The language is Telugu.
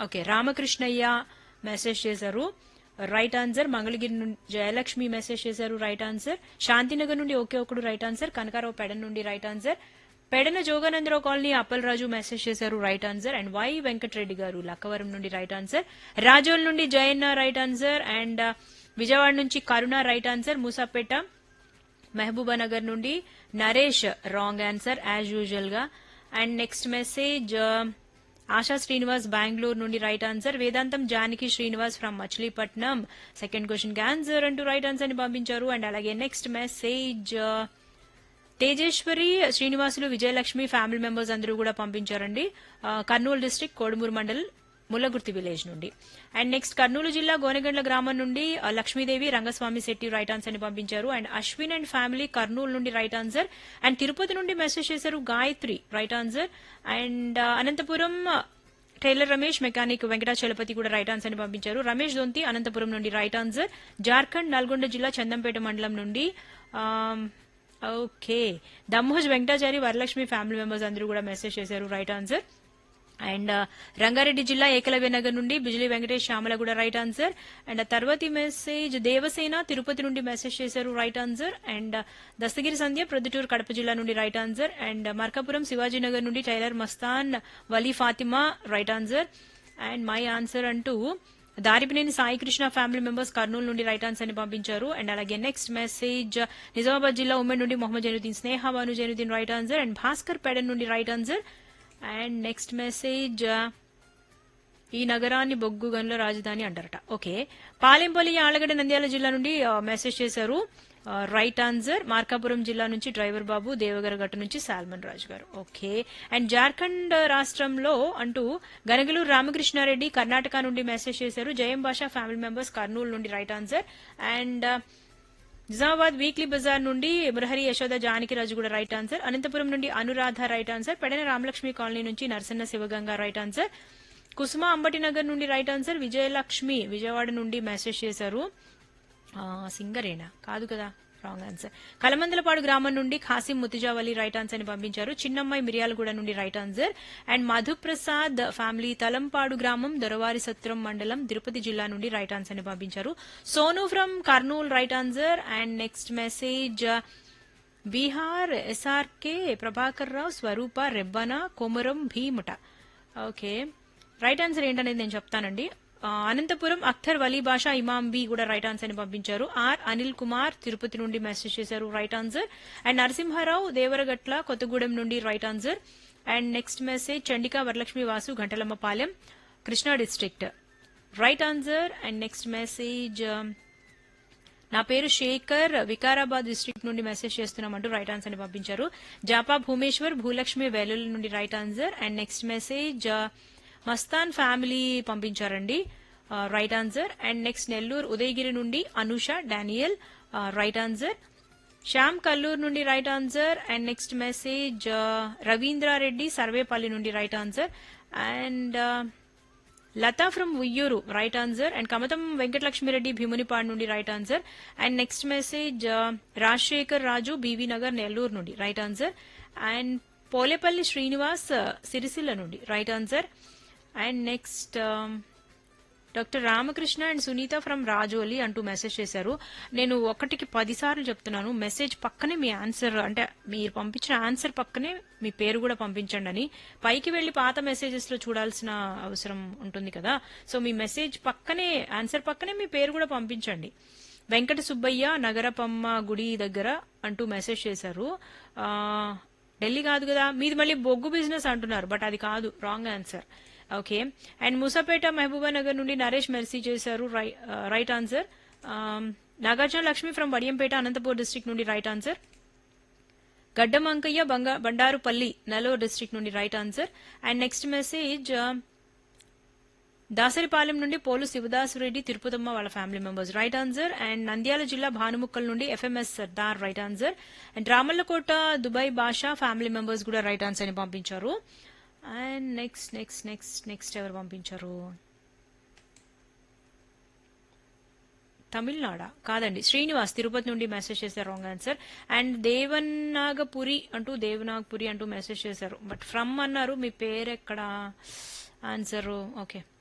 ఓకే రామకృష్ణయ్య మెసేజ్ చేశారు రైట్ ఆన్సర్ మంగళగిరి నుండి జయలక్ష్మి మెసేజ్ చేశారు రైట్ ఆన్సర్ శాంతినగర్ నుండి ఒకే ఒకడు రైట్ ఆన్సర్ కనకారావు పెడన్ నుండి right answer Pedana Joganandarao colony Appalaraju message చేశారు right answer and Y Venkatareddy గారు లక్కవరం నుండి రైట్ ఆన్సర్ రాజోల్ నుండి Jayanna right answer and Vijayawada నుంచి కరుణ రైట్ ఆన్సర్ మూసాపేట మహబూబానగర్ నుండి Naresh wrong answer as usual గా and next message Asha Srinivas Bengaluru నుండి రైట్ ఆన్సర్ వేదాంతం Janaki Srinivas from Machilipatnam second question కి ఆన్సర్ అంటూ రైట్ ఆన్సర్ ని పంపించారు అండ్ అలాగే next message Tejeswari Srinivasulu Vijayalakshmi family members అందరూ కూడా పంపించారండి ఆ, కర్నూలు డిస్టిక్ కోడుమూరు మండల్ ముల్లగుర్తి విలేజ్ నుండి అండ్ నెక్స్ట్ కర్నూలు జిల్లా గోనెగండ్ల గ్రామం నుండి ఆ, లక్ష్మీదేవి రంగస్వామి శెట్టి రైట్ ఆన్సర్ ని పంపించారు and Ashwin and family Kurnool నుండి రైట్ ఆన్సర్ అండ్ తిరుపతి నుండి మెసేజ్ చేశారు గాయత్రి రైట్ ఆన్సర్ అండ్ ఆ, అనంతపురం టైలర్ రమేష్ మెకానిక్ వెంకటాచలపతి కూడా రైట్ ఆన్సర్ ని పంపించారు రమేష్ దొంతి అనంతపురం నుండి రైట్ ఆన్సర్ జార్ఖండ్ నల్గొండ జిల్లా చందంపేట మండలం నుండి ఆమ్, ఓకే దమ్మోజ్ వెంకటాచారి వరలక్ష్మి ఫ్యామిలీ మెంబర్స్ అందరూ కూడా మెసేజ్ చేశారు రైట్ ఆన్సర్ అండ్ రంగారెడ్డి జిల్లా ఏకలవ్య నగర్ నుండి బిజిలీ వెంకటేష్ శ్యామల కూడా రైట్ ఆన్సర్ అండ్ ఆ తర్వాతి మెసేజ్ దేవసేన తిరుపతి నుండి మెసేజ్ చేశారు right answer and Dastagiri Sandhya Proddatur Kadapa జిల్లా నుండి right answer and Markapuram Shivajinagar నుండి tailor Mastan Vali Fatima right answer and my answer అంటూ దారిపినేని సాయి కృష్ణ ఫ్యామిలీ మెంబర్స్ కర్నూలు నుండి రైట్ ఆన్సర్ ని పంపించారు అండ్ అలాగే నెక్స్ట్ మెసేజ్ నిజామాబాద్ జిల్లా ఉమ్మడి నుండి Mohammed Zainuddin Sneha Bhanu Zainuddin right answer and Bhaskar Pedana నుండి right answer and next message ఈ నగరాన్ని బొగ్గు గనుల రాజధాని అంటారట ఓకే పాలెంపల్లి ఆలగడ్డ నంద్యాల జిల్లా నుండి ఆ, మెసేజ్ చేశారు ఆ, రైట్ ఆన్సర్ మార్కాపురం జిల్లా నుంచి డ్రైవర్ బాబు దేవగరగట్ట నుంచి సాల్మన్ రాజు గారు ఓకే అండ్ జార్ఖండ్ రాష్ట్రంలో అంటూ గనగలూరు రామకృష్ణారెడ్డి కర్ణాటక నుండి మెసేజ్ చేశారు జయం భాషా ఫ్యామిలీ మెంబర్స్ కర్నూలు నుండి right answer and Nizamabad weekly bazaar నుండి మురహరి యశోద జానకిరాజు కూడా రైట్ ఆన్సర్ అనంతపురం నుండి Anuradha right answer Pedana Ramalakshmi colony నుంచి నరసన్న శివగంగ రైట్ ఆన్సర్ కుసుమ అంబటినగర్ నుండి రైట్ ఆన్సర్ విజయలక్ష్మి విజయవాడ నుండి మెసేజ్ చేశారు ఆ, సింగరేనా కాదు కదా రాంగ్ ఆన్సర్ కలమందలపాడు గ్రామం నుండి ఖాసిం ముతిజావలి రైట్ ఆన్సర్ ని పంపించారు చిన్నమ్మాయి మిరియాలగూడ నుండి right answer and Madhuprasad family Talampadu గ్రామం దొరవారి సత్రం మండలం తిరుపతి జిల్లా నుండి రైట్ ఆన్సర్ ని పంపించారు Sonu from Kurnool right answer and next message Bihar SRK Prabhakar Rao Swarupa Rebbana Komaram భీముట ఓకే రైట్ ఆన్సర్ ఏంటనేది నేను చెప్తానండి ఆ, అనంతపురం అఖ్తర్ వలీ బాషా ఇమాం బి కూడా రైట్ ఆన్సర్ ని పంపించారు ఆర్ అనిల్ కుమార్ తిరుపతి నుండి మెసేజ్ చేశారు right answer and Narasimharao Devaragatla Kothagudem నుండి right answer and next message Chandika Varalakshmi Vasu Gantalammapalem Krishna district right answer and next message నా పేరు శేఖర్ వికారాబాద్ డిస్ట్రిక్ట్ నుండి మెసేజ్ చేస్తున్నామంటూ రైట్ ఆన్సర్ ని పంపించారు జాపా భూమేశ్వర్ భూలక్ష్మి వేలుల నుండి right answer and next message Mastan family పంపించారండి right answer and next Nellore Udayagiri నుండి Anusha Daniel right answer Shyam Kallur నుండి right answer and next message Ravindrareddy Sarvepalli నుండి right answer and Latha from Uyyuru right answer and Kamatam Venkatalakshmireddy Bhimunipadu నుండి right answer and next message Rajasekhar Raju BV Nagar Nellore నుండి right answer and Polepalli Srinivas Sircilla నుండి right answer and next doctor Ramakrishna and Sunitha from Rajoli అంటూ మెసేజ్ చేశారు నేను ఒకటికి పదిసార్లు చెప్తున్నాను మెసేజ్ పక్కనే మీ ఆన్సర్ అంటే మీరు పంపించిన ఆన్సర్ పక్కనే మీ పేరు కూడా పంపించండి అని పైకి వెళ్లి పాత మెసేజెస్ లో చూడాల్సిన అవసరం ఉంటుంది కదా సో మీ మెసేజ్ పక్కనే ఆన్సర్ పక్కనే మీ పేరు కూడా పంపించండి వెంకట సుబ్బయ్య నగరపమ్మ గుడి దగ్గర అంటూ మెసేజ్ చేశారు ఆ, ఢిల్లీ కాదు కదా మీది మళ్ళీ బొగ్గు బిజినెస్ అంటున్నారు బట్ అది కాదు wrong answer okay and Moosapet Mahabubnagar నుండి నరేష్ మెర్సీ చేశారు రై- ఆ, right answer um, Nagarjuna Lakshmi from Vadiyampeta Anantapur district నుండి రైట్ ఆన్సర్ గడ్డం అంకయ్య బంగా బండారుపల్లి నలోర్ డిస్ట్రిక్ట్ నుండి right answer and next message Dasaripalem నుండి పోలు శివదాసురెడ్డి తిరుపతమ్మ వాళ్ళ family members right answer and Nandyal జిల్లా భానుముక్కల్ నుండి FMS Sardar right answer and Ramallakota Dubai Basha family members కూడా రైట్ ఆన్సర్ ని పంపించారు and next next next next ఎవరు పంపించారు తమిళనాడ కాదండి శ్రీనివాస్ తిరుపతి నుండి మెసేజ్ చేశారు రాంగ్ ఆన్సర్ అండ్ దేవనాగపురి అంటూ దేవనాగపురి అంటూ మెసేజ్ చేశారు బట్ ఫ్రమ్ అన్నారు మీ పేరు ఎక్కడ ఆన్సర్ ఓకే